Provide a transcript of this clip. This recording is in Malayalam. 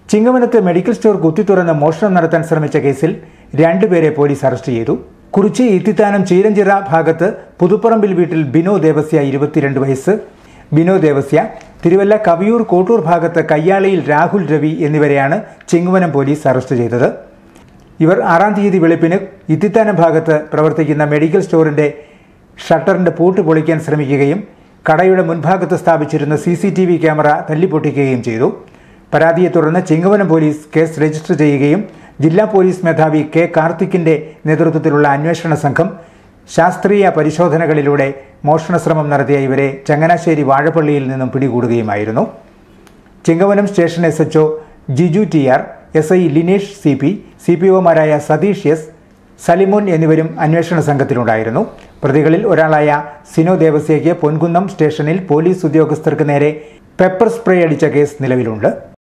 ചിങ്ങവനത്ത് മെഡിക്കൽ സ്റ്റോർ കുത്തിത്തുറന്ന് മോഷണം നടത്താൻ ശ്രമിച്ച കേസിൽ രണ്ടുപേരെ പോലീസ് അറസ്റ്റ് ചെയ്തു കുറിച്ചി ഇത്തിത്താനം ചീരഞ്ചിറ ഭാഗത്ത് പുതുപ്പറമ്പിൽ വീട്ടിൽ ബിനോ ദേവസ്യ ഇരുപത്തിരണ്ട് വയസ്സ് ബിനോ ദേവസ്യ തിരുവല്ല കവിയൂർ കോട്ടൂർ ഭാഗത്ത് കയ്യാളിയിൽ രാഹുൽ രവി എന്നിവരെയാണ് ചിങ്ങവനം പോലീസ് അറസ്റ്റ് ചെയ്തത് ഇവർ ആറാം തീയതി വെളുപ്പിന് ഇത്തിത്താനം ഭാഗത്ത് പ്രവർത്തിക്കുന്ന മെഡിക്കൽ സ്റ്റോറിന്റെ ഷട്ടറിന്റെ പൂട്ട് പൊളിക്കാൻ ശ്രമിക്കുകയും കടയുടെ മുൻഭാഗത്ത് സ്ഥാപിച്ചിരുന്ന C C T V camera തല്ലിപ്പൊട്ടിക്കുകയും ചെയ്തു പരാതിയെ തുടർന്ന് ചിങ്ങവനം പോലീസ് കേസ് രജിസ്റ്റർ ചെയ്യുകയും ജില്ലാ പോലീസ് മേധാവി കെ കാർത്തിക്കിന്റെ നേതൃത്വത്തിലുള്ള അന്വേഷണ സംഘം ശാസ്ത്രീയ പരിശോധനകളിലൂടെ മോഷണശ്രമം നടത്തിയ ഇവരെ ചങ്ങനാശ്ശേരി വാഴപ്പള്ളിയിൽ നിന്നും പിടികൂടുകയുമായിരുന്നു Chingavanam station S H O Jiju T R S I Linesh C P C P ഒമാരായ സതീഷ് എസ് സലിമോൻ എന്നിവരും അന്വേഷണ സംഘത്തിലുണ്ടായിരുന്നു പ്രതികളിൽ ഒരാളായ സിനോ ദേവസ്യയ്ക്ക് പൊൻകുന്നം സ്റ്റേഷനിൽ പോലീസ് ഉദ്യോഗസ്ഥർക്ക് നേരെ പെപ്പർ സ്പ്രേ അടിച്ച കേസ് നിലവിലുണ്ട്